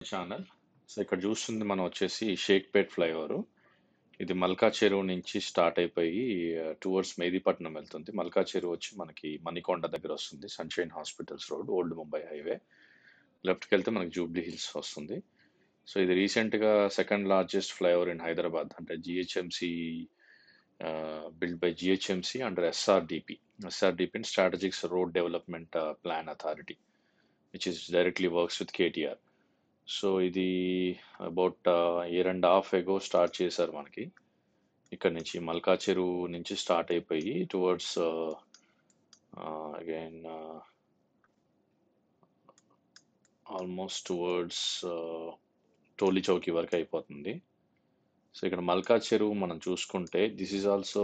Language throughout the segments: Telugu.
ఛానల్ సో ఇక్కడ చూస్తుంది మనం వచ్చేసి షేక్పేట్ ఫ్లైఓవర్ ఇది మల్కా చెరువు నుంచి స్టార్ట్ అయిపోయి టువర్డ్స్ మెహదీపట్నం వెళ్తుంది మల్కా చెరువు వచ్చి మనకి మణికొండ దగ్గర వస్తుంది Sunshine hospitals road old Mumbai highway లెఫ్ట్కి వెళ్తే మనకి జూబ్లీ హిల్స్ వస్తుంది సో ఇది రీసెంట్గా second largest flyover in Hyderabad అంటే GHMC build by GHMC under SRDP SRDP strategics road development plan authority which is directly works with KTR so ఇది about year and half ago start చేశారు మనకి ఇక్కడ నుంచి మల్కా చెరువు నుంచి స్టార్ట్ అయిపోయి towards again almost towards Toli Chowki వరకు అయిపోతుంది సో ఇక్కడ మల్కా చెరువు మనం చూసుకుంటే దిస్ ఈజ్ ఆల్సో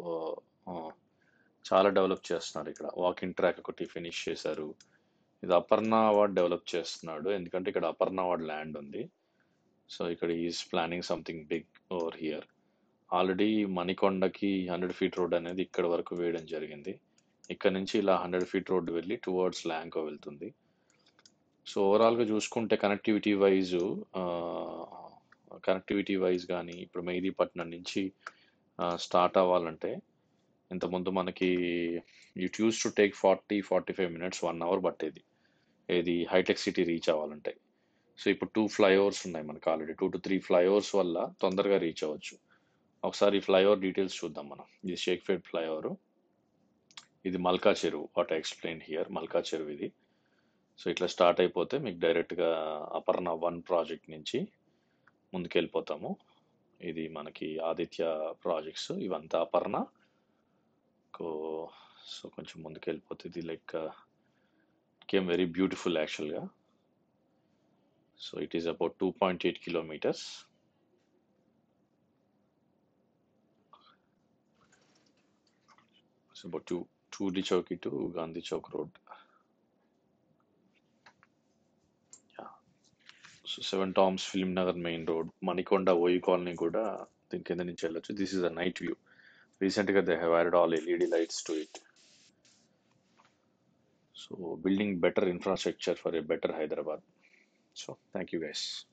చాలా డెవలప్ చేస్తున్నారు ఇక్కడ వాకింగ్ ట్రాక్ ఒకటి ఫినిష్ చేశారు ఇది అపర్ణ అవార్డ్ డెవలప్ చేస్తున్నాడు ఎందుకంటే ఇక్కడ అపర్ణ అవార్డ్ ల్యాండ్ ఉంది సో ఇక్కడ is planning something big over here already మణికొండకి హండ్రెడ్ ఫీట్ రోడ్ అనేది ఇక్కడ వరకు వేయడం జరిగింది ఇక్కడ నుంచి ఇలా హండ్రెడ్ ఫీట్ రోడ్ వెళ్ళి టువర్డ్స్ ల్యాంకో వెళ్తుంది సో ఓవరాల్గా చూసుకుంటే కనెక్టివిటీ వైజ్ కనెక్టివిటీ వైజ్ కానీ ఇప్పుడు మెహదీపట్నం నుంచి స్టార్ట్ అవ్వాలంటే ఇంతకుముందు మనకి it used to take forty forty five minutes one hour పట్టేది ఏది హైటెక్ సిటీ రీచ్ అవ్వాలంటే సో ఇప్పుడు టూ ఫ్లైఓవర్స్ ఉన్నాయి మనకి already two to three flyovers వల్ల తొందరగా రీచ్ అవ్వచ్చు ఒకసారి ఫ్లైఓవర్ డీటెయిల్స్ చూద్దాం మనం ఇది షేక్ఫేడ్ ఫ్లైఓవర్ ఇది మల్కా చెరువు వాట్ ఎక్స్ప్లెయిన్ హియర్ మల్కా చెరువు ఇది సో ఇట్లా స్టార్ట్ అయిపోతే మీకు డైరెక్ట్గా అపర్ణ వన్ ప్రాజెక్ట్ నుంచి ముందుకెళ్ళిపోతాము ఇది మనకి ఆదిత్య ప్రాజెక్ట్స్ ఇవంతా అపర్ణ సో కొంచెం ముందుకు వెళ్ళిపోతే ఇది like came very beautiful actually so it is about two point eight kilometers so about two టూడి చౌకి to Gandhi Chowk road so seven tombs Film Nagar main road Manikonda OU colony కూడా దీని కింద నుంచి వెళ్ళొచ్చు this is a night view రీసెంట్గా they have added all LED lights to it so building better infrastructure for a better Hyderabad so thank you guys